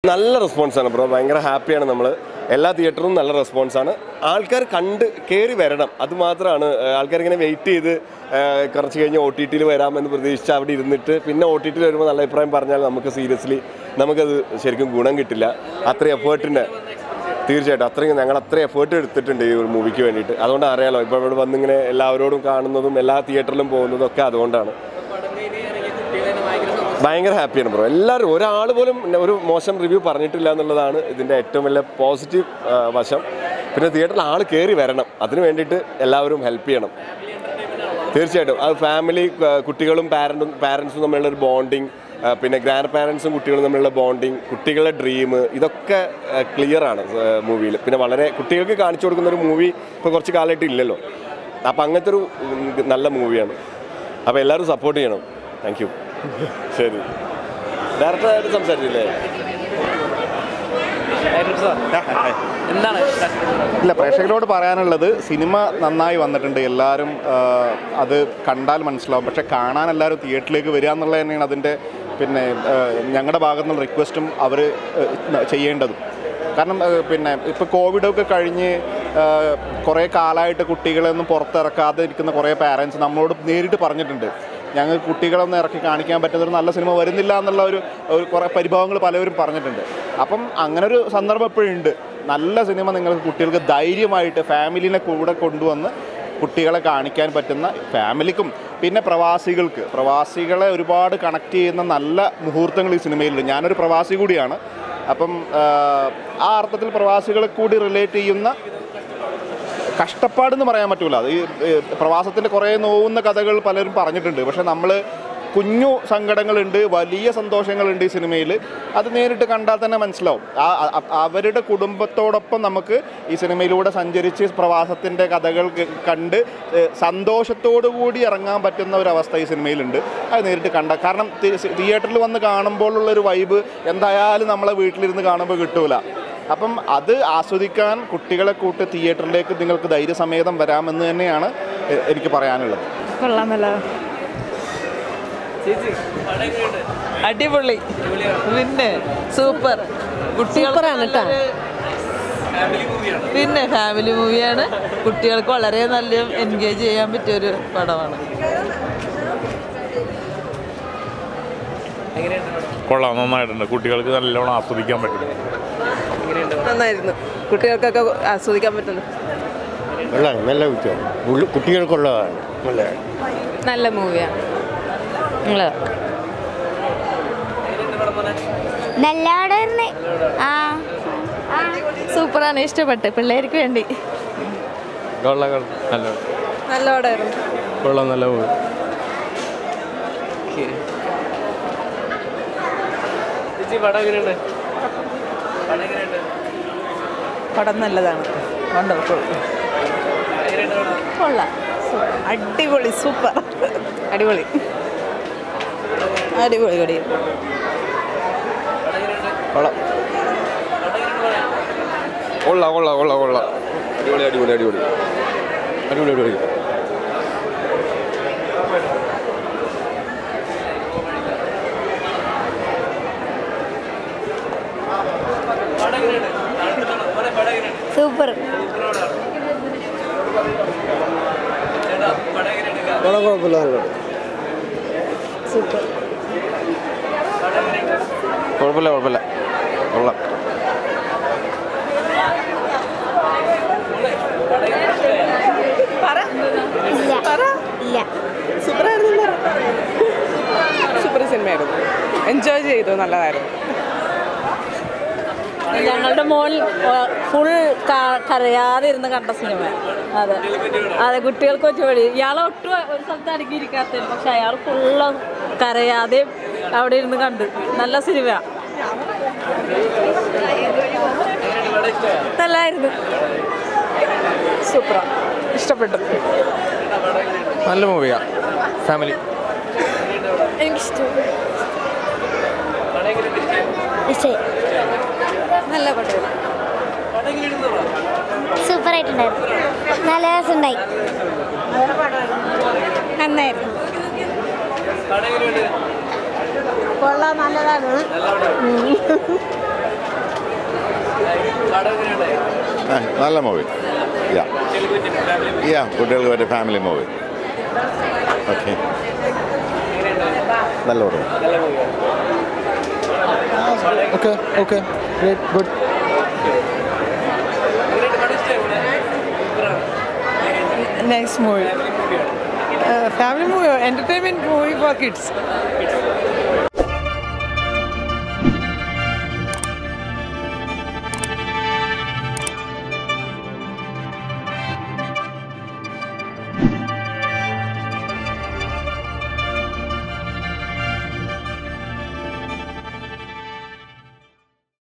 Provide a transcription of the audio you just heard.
നല്ല റെസ്പോൺസാണ് ബ്രോ ഭയങ്കര ഹാപ്പിയാണ് നമ്മൾ എല്ലാ തിയേറ്ററും നല്ല റെസ്പോൺസാണ് ആൾക്കാർ കണ്ട് കയറി വരണം അത് മാത്രമാണ് ആൾക്കാർ ഇങ്ങനെ വെയിറ്റ് ചെയ്ത് ആ, കുറച്ച് കഴിഞ്ഞ് ഒ ടി ടിയിൽ വരാമെന്ന് പ്രതീക്ഷിച്ച് അവിടെ ഇരുന്നിട്ട് പിന്നെ ഒ ടി ടിയിൽ വരുമ്പോൾ നല്ല അഭിപ്രായം പറഞ്ഞാൽ നമുക്ക് സീരിയസ്ലി നമുക്കത് ശരിക്കും ഗുണം കിട്ടില്ല അത്രയും എഫേർട്ടിൻ്റെ തീർച്ചയായിട്ടും അത്രയും ഞങ്ങൾ അത്രയും എഫേർട്ട് എടുത്തിട്ടുണ്ട് ഈ ഒരു മൂവിക്ക് വേണ്ടിയിട്ട് അതുകൊണ്ട് അറിയാലോ ഇപ്പോൾ ഇവിടെ വന്നിങ്ങനെ എല്ലാവരോടും കാണുന്നതും എല്ലാ തിയേറ്ററിലും പോകുന്നതും ഒക്കെ അതുകൊണ്ടാണ് ഭയങ്കര ഹാപ്പിയാണ് ബ്രോ എല്ലാവരും ഒരാൾ പോലും ഒരു മോശം റിവ്യൂ പറഞ്ഞിട്ടില്ല എന്നുള്ളതാണ് ഇതിൻ്റെ ഏറ്റവും വലിയ പോസിറ്റീവ് വശം പിന്നെ തിയേറ്ററിൽ ആൾ കയറി വരണം അതിന് വേണ്ടിയിട്ട് എല്ലാവരും ഹെൽപ്പ് ചെയ്യണം തീർച്ചയായിട്ടും അത് ഫാമിലി കുട്ടികളും പാരൻറ്റും പാരൻസും തമ്മിലുള്ള ഒരു ബോണ്ടിങ് പിന്നെ ഗ്രാൻഡ് പാരൻസും കുട്ടികളും തമ്മിലുള്ള ബോണ്ടിങ് കുട്ടികളുടെ ഡ്രീം ഇതൊക്കെ ക്ലിയർ ആണ് മൂവിയിൽ പിന്നെ വളരെ കുട്ടികൾക്ക് കാണിച്ചു കൊടുക്കുന്ന ഒരു മൂവി ഇപ്പോൾ കുറച്ച് കാലമായിട്ട് ഇല്ലല്ലോ അപ്പം അങ്ങനത്തെ ഒരു ഉം, നല്ല മൂവിയാണ് അപ്പോൾ എല്ലാവരും സപ്പോർട്ട് ചെയ്യണം താങ്ക് യു ശരി ഡയറക്ടറായിട്ട് സംസാരിച്ചില്ലേ എന്താണ് ഇല്ല പ്രേക്ഷകരോട് പറയാനുള്ളത് സിനിമ നന്നായി വന്നിട്ടുണ്ട് എല്ലാവരും ആ, അത് കണ്ടാൽ മനസ്സിലാവും പക്ഷെ കാണാൻ എല്ലാവരും തിയേറ്ററിലേക്ക് വരിക എന്നുള്ളത് തന്നെയാണ് അതിൻ്റെ പിന്നെ ഞങ്ങളുടെ ഭാഗത്തു നിന്നുള്ള റിക്വസ്റ്റും അവർ ചെയ്യേണ്ടതും കാരണം ആ, പിന്നെ ഇപ്പോൾ കോവിഡൊക്കെ കഴിഞ്ഞ് ആ, കുറേ കാലമായിട്ട് കുട്ടികളെയൊന്നും പുറത്തിറക്കാതെ ഇരിക്കുന്ന കുറേ പാരൻസ് നമ്മളോട് നേരിട്ട് പറഞ്ഞിട്ടുണ്ട് ഞങ്ങൾക്ക് കുട്ടികളൊന്നും ഇറക്കി കാണിക്കാൻ പറ്റുന്ന ഒരു നല്ല സിനിമ വരുന്നില്ല എന്നുള്ള ഒരു ഒരു കുറേ പരിഭവങ്ങൾ പലവരും പറഞ്ഞിട്ടുണ്ട് അപ്പം അങ്ങനെ ഒരു സന്ദർഭം എപ്പോഴുണ്ട് നല്ല സിനിമ നിങ്ങൾക്ക് കുട്ടികൾക്ക് ധൈര്യമായിട്ട് ഫാമിലിനെ കൂടെ കൊണ്ടുവന്ന് കുട്ടികളെ കാണിക്കാൻ പറ്റുന്ന ഫാമിലിക്കും പിന്നെ പ്രവാസികൾക്ക് പ്രവാസികളെ ഒരുപാട് കണക്ട് ചെയ്യുന്ന നല്ല മുഹൂർത്തങ്ങൾ ഈ സിനിമയിലുണ്ട് ഞാനൊരു പ്രവാസി കൂടിയാണ് അപ്പം ആ, ആ അർത്ഥത്തിൽ പ്രവാസികളെ കൂടി റിലേറ്റ് ചെയ്യുന്ന കഷ്ടപ്പാടെന്ന് പറയാൻ പറ്റൂല അത് ഈ ഈ പ്രവാസത്തിൻ്റെ കുറേ നോവുന്ന കഥകൾ പലരും പറഞ്ഞിട്ടുണ്ട് പക്ഷെ നമ്മൾ കുഞ്ഞു സങ്കടങ്ങളുണ്ട് വലിയ സന്തോഷങ്ങളുണ്ട് ഈ സിനിമയിൽ അത് നേരിട്ട് കണ്ടാൽ തന്നെ മനസ്സിലാവും ആ അ- അവരുടെ കുടുംബത്തോടൊപ്പം നമുക്ക് ഈ സിനിമയിലൂടെ സഞ്ചരിച്ച് പ്രവാസത്തിൻ്റെ കഥകൾ ക- കണ്ട് ഏഹ്, സന്തോഷത്തോടു കൂടി ഇറങ്ങാൻ പറ്റുന്ന ഒരു അവസ്ഥ ഈ സിനിമയിലുണ്ട് അത് നേരിട്ട് കണ്ട കാരണം തി- തിയേറ്ററിൽ വന്ന് കാണുമ്പോഴുള്ള ഒരു വൈബ് എന്തായാലും നമ്മളെ വീട്ടിലിരുന്ന് കാണുമ്പോൾ കിട്ടൂല അപ്പം അത് ആസ്വദിക്കാൻ കുട്ടികളെ കൂട്ട് തിയേറ്ററിലേക്ക് നിങ്ങൾക്ക് ധൈര്യസമേതം വരാമെന്ന് തന്നെയാണ് എ- എനിക്ക് പറയാനുള്ളത് കൊള്ളാം നല്ല അടിപൊളി പിന്നെ സൂപ്പർ സൂപ്പറാണ് കേട്ടോ പിന്നെ ഫാമിലി മൂവിയാണ് കുട്ടികൾക്ക് വളരെ നല്ല എൻഗേജ് ചെയ്യാൻ പറ്റിയ ഒരു പടമാണ് കൊള്ളാം നന്നായിട്ടുണ്ട് കുട്ടികൾക്ക് നല്ലോണം ആസ്വദിക്കാൻ പറ്റും നന്നായിരുന്നു കുട്ടികൾക്കൊക്കെ ആസ്വദിക്കാൻ പറ്റുന്നു കൊള്ളാം നല്ല കുറ്റം കുട്ടികൾക്കുള്ളതാണ് നല്ല നല്ല മൂവിയാണ് നല്ലവിടെ ആ സൂപ്പറാണ് ഇഷ്ടപ്പെട്ട് പിള്ളേർക്ക് വേണ്ടി കൊള്ളാം നല്ല നല്ല പടമായിരുന്നു കൊള്ളാം നല്ല മൂവി പടം നല്ലതാണ് വണ്ടർഫുൾ കൊള്ളാം അടിപൊളി സൂപ്പർ അടിപൊളി അടിപൊളി അടിപൊളി കൊള്ളാം കൊള്ളാം കൊള്ളാം കൊള്ളാം അടിപൊളി അടിപൊളി അടിപൊളി അടിപൊളി അടിപൊളി സൂപ്പർ സൂപ്പർ കുഴപ്പമില്ല കുഴപ്പമില്ല കൊള്ളാം ഇല്ല ഇല്ല സൂപ്പർ സിനിമയായിരുന്നു എൻജോയ് ചെയ്തു നല്ലതായിരുന്നു ഞങ്ങളുടെ മോൻ ഫുൾ കരയാതെ ഇരുന്ന് കണ്ട സിനിമ അതെ അതെ കുട്ടികൾക്ക് വെച്ച് വഴി ഇയാളെ ഒട്ടും ഒരു സ്ഥലത്ത് അടങ്ങിയിരിക്കാത്ത പക്ഷെ അയാൾ ഫുള്ള് കരയാതെ അവിടെ ഇരുന്ന് കണ്ടു നല്ല സിനിമ നല്ലായിരുന്നു സൂപ്പറാ ഇഷ്ടപ്പെട്ടു നല്ല മൂവിയാ ഫാമിലി എനിക്കിഷ്ടം ഇഷ്ടമായി നല്ല പടം സൂപ്പർ ആയിട്ടുണ്ടായിരുന്നു നല്ല രസമുണ്ടായി നന്നായിരുന്നു കൊള്ളാം നല്ലതാണ് പടം എങ്ങനെയുണ്ടായിരുന്നു നല്ല മൂവി യാ യാ കുട്ടികൾക്ക് പറ്റിയ ഫാമിലി മൂവി ഓക്കെ നല്ല പടം നല്ല മൂവിയാണ് ഓക്കെ ഓക്കെ ഗുഡ് എങ്ങനെയുണ്ട് പടം ഇഷ്ടമായി nice movie family movie entertainment movie for kids